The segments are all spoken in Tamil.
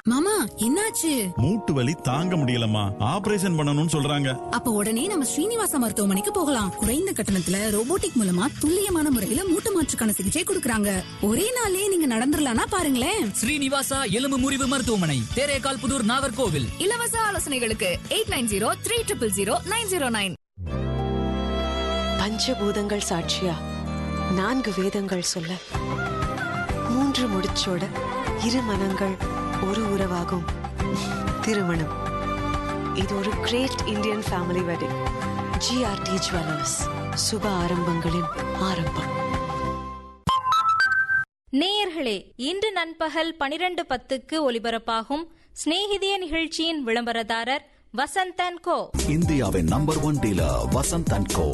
மாமா என்னாச்சு மூட்டு வலி தாங்க முடியலம்மா ஆபரேஷன் பண்ணணும்னு சொல்றாங்க அப்ப உடனே நம்ம ஸ்ரீனிவாசா மருத்துவமனைக்கு போகலாம் குறைந்த கட்டணத்துல ரோபோட்டிக் மூலமா துல்லியமான முறையில மூட்டு மாற்றுக்கான சிகிச்சை கொடுக்கறாங்க ஒரே நாள்லயே நீங்க நடந்துடலாம்னா பாருங்களேன் ஸ்ரீனிவாசா எலும்பு முறிவு மருத்துவமனை தேரேகால் புதூர் நாகர்கோவில் இலவச ஆலோசனைகளுக்கு eight nine zero three triple zero nine zero nine பஞ்சபூதங்கள் சாட்சியா நான்கு வேதங்கள் சொல்ல மூன்று முடிச்சோட இரு மனங்கள் ஒரு உறவாகும் திருமணம் இது ஒரு great Indian family wedding GRT jewellers சுப ஆரம்பங்களின் ஆரம்பம் நேயர்களே இன்று நண்பகல் பனிரெண்டு பத்துக்கு ஒலிபரப்பாகும் சிநேகிதிய நிகழ்ச்சியின் விளம்பரதாரர் வசந்தன் கோ இந்தியாவின் number one dealer Vasanth and co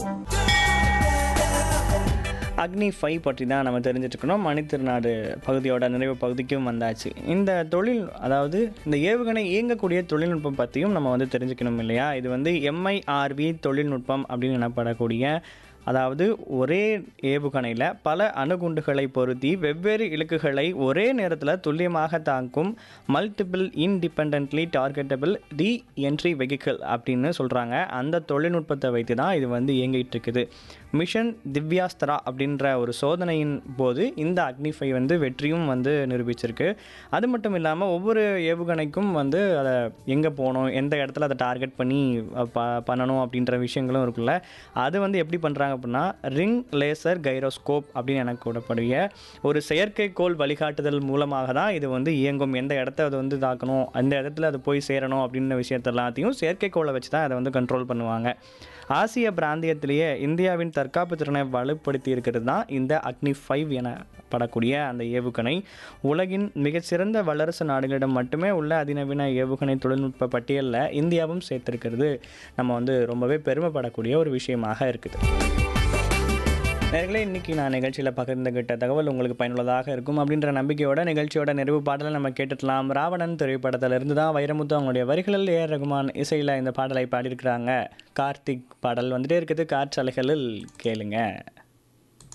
Agni five பற்றி தான் நம்ம தெரிஞ்சுட்டு இருக்கணும் மணித்திருநாடு பகுதியோட நிறைவு பகுதிக்கும் வந்தாச்சு இந்த தொழில் அதாவது இந்த ஏவுகணை இயங்கக்கூடிய தொழில்நுட்பம் பற்றியும் நம்ம வந்து தெரிஞ்சுக்கணும் இல்லையா இது வந்து எம்ஐஆர்வி தொழில்நுட்பம் அப்படின்னு எனப்படக்கூடிய அதாவது ஒரே ஏவுகணையில் பல அணுகுண்டுகளை பொருத்தி வெவ்வேறு இலக்குகளை ஒரே நேரத்தில் துல்லியமாக தாக்கும் multiple independently targetable re entry vehicle அப்படின்னு சொல்கிறாங்க அந்த தொழில்நுட்பத்தை வைத்து தான் இது வந்து இயங்கிட்டு இருக்குது மிஷன் திவ்யாஸ்திரா அப்படின்ற ஒரு சோதனையின் போது இந்த அக்னிஃபை வந்து வெற்றியும் வந்து நிரூபிச்சிருக்கு அது மட்டும் இல்லாமல் ஒவ்வொரு ஏவுகணைக்கும் வந்து அதை எங்கே போகணும் எந்த இடத்துல அதை டார்கெட் பண்ணி அஹ், ப பண்ணணும் அப்படின்ற விஷயங்களும் இருக்குல்ல அது வந்து எப்படி பண்ணுறாங்க அப்படின்னா ரிங் லேசர் கைரோஸ்கோப் அப்படின்னு எனக்கு கூடக்கூடிய ஒரு செயற்கைக்கோள் வழிகாட்டுதல் மூலமாக தான் இது வந்து இயங்கும் எந்த இடத்த அது வந்து தாக்கணும் அந்த இடத்துல அது போய் சேரணும் அப்படின்ற விஷயத்த எல்லாத்தையும் செயற்கைக்கோளை வச்சு தான் அதை வந்து கண்ட்ரோல் பண்ணுவாங்க ஆசிய பிராந்தியத்திலேயே இந்தியாவின் தற்காப்பு திறனை வலுப்படுத்தி இருக்கிறது தான் இந்த அக்னி ஃபைவ் எனப்படக்கூடிய அந்த ஏவுகணை உலகின் மிகச்சிறந்த வல்லரசு நாடுகளிடம் மட்டுமே உள்ள அதிநவீன ஏவுகணை தொழில்நுட்ப பட்டியலில் இந்தியாவும் சேர்த்திருக்கிறது நம்ம வந்து ரொம்பவே பெருமைப்படக்கூடிய ஒரு விஷயமாக இருக்குது நேர்களே இன்னைக்கு நான் நிகழ்ச்சியில் பகிர்ந்துகிட்ட தகவல் உங்களுக்கு பயனுள்ளதாக இருக்கும் அப்படின்ற நம்பிக்கையோட நிகழ்ச்சியோட நிறைவு பாடலை நம்ம கேட்டுக்கலாம் ராவணன் திரைப்படத்திலிருந்து தான் வைரமுத்து அவங்களுடைய வரிகளில் ஏ ரகுமான் இசையில் இந்த பாடலை பாடியிருக்கிறாங்க கார்த்திக் பாடல் வந்துட்டே இருக்குது காற்றலைகளில் கேளுங்க